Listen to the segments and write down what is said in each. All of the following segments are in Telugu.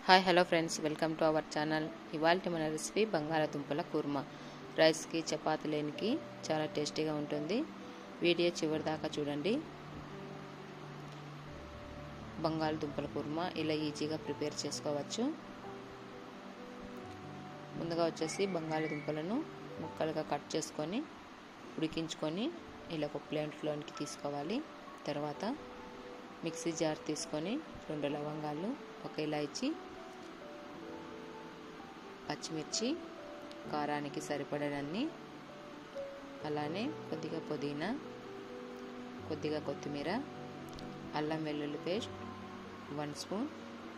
hi hello friends welcome to our channel ఇవాళ మన రెసిపీ బంగాళాదుంపల కుర్మా రైస్కి చపాతీలేనికి చాలా టేస్టీగా ఉంటుంది వీడియో చివరి దాకా చూడండి బంగాళదుంపల కుర్మా ఇలా ఈజీగా ప్రిపేర్ చేసుకోవచ్చు ముందుగా వచ్చేసి బంగాళదుంపలను ముక్కలుగా కట్ చేసుకొని ఉడికించుకొని ఇలా ఒక ప్లేట్లోనికి తీసుకోవాలి తర్వాత మిక్సీ జార్ తీసుకొని రెండు లవంగాలు ఒక ఇలాచి పచ్చిమిర్చి కారానికి సరిపడనన్ని అలానే కొద్దిగా పుదీనా కొద్దిగా కొత్తిమీర అల్లం వెల్లుల్లి paste one spoon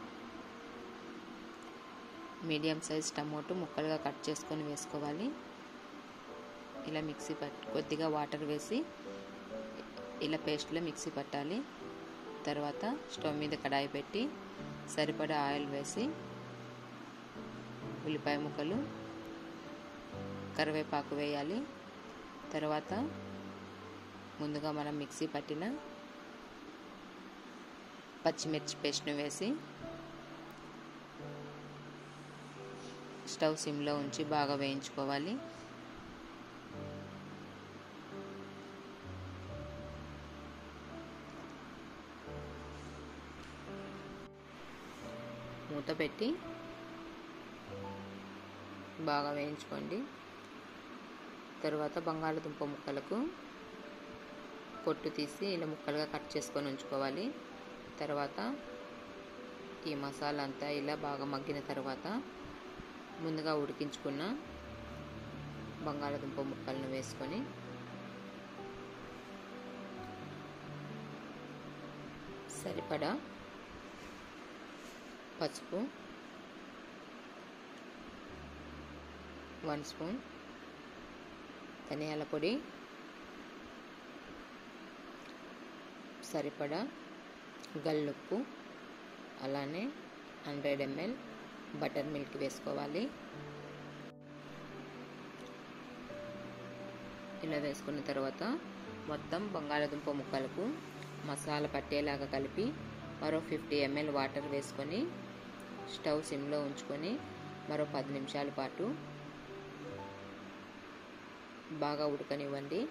medium size tomato ముక్కలుగా కట్ చేసుకొని వేసుకోవాలి ఇలా మిక్సీ పట్ కొద్దిగా వాటర్ వేసి ఇలా పేస్ట్లో మిక్సీ పట్టాలి తర్వాత స్టవ్ మీద కడాయి పెట్టి సరిపడా ఆయిల్ వేసి ఉల్లిపాయ ముక్కలు కరివేపాకు వేయాలి తర్వాత ముందుగా మనం మిక్సీ పట్టిన పచ్చిమిర్చి పేస్ట్ను వేసి స్టవ్ సిమ్లో ఉంచి బాగా వేయించుకోవాలి మూత పెట్టి బాగా వేయించుకోండి తర్వాత బంగాళదుంప ముక్కలకు పొట్టు తీసి ఇలా ముక్కలుగా కట్ చేసుకొని ఉంచుకోవాలి తర్వాత ఈ మసాలా అంతా ఇలా బాగా మగ్గిన తర్వాత ముందుగా ఉడికించుకున్న బంగాళదుంప ముక్కలను వేసుకొని సరిపడా పసుపు వన్ స్పూన్ ధనియాల పొడి సరిపడా గల్లుప్పు అలానే హండ్రెడ్ ఎంఎల్ బటర్ మిల్క్ వేసుకోవాలి ఇలా వేసుకున్న తర్వాత మొత్తం బంగాళదుంప ముక్కలకు మసాలా పట్టేలాగా కలిపి మరో ఫిఫ్టీ ఎంఎల్ వాటర్ వేసుకొని స్టవ్ సిమ్లో ఉంచుకొని మరో పది నిమిషాల పాటు బాగా ఉడకనివ్వండి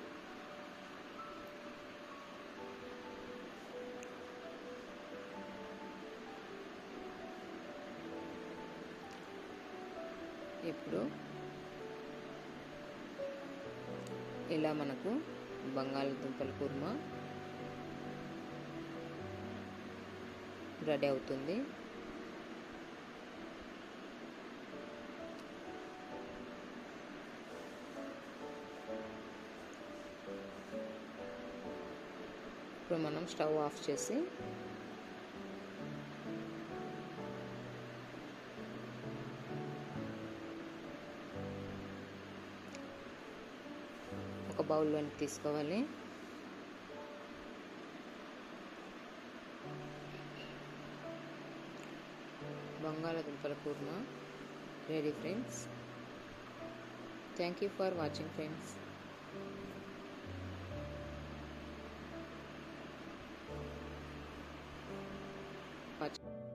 ఇప్పుడు ఇలా మనకు బంగాళదుంపల కుర్మా రెడీ అవుతుంది ఇప్పుడు మనం స్టవ్ ఆఫ్ చేసి ఒక బౌల్లోనికి తీసుకోవాలి బంగాళదుంపల kurma ready friends thank you for watching friends watch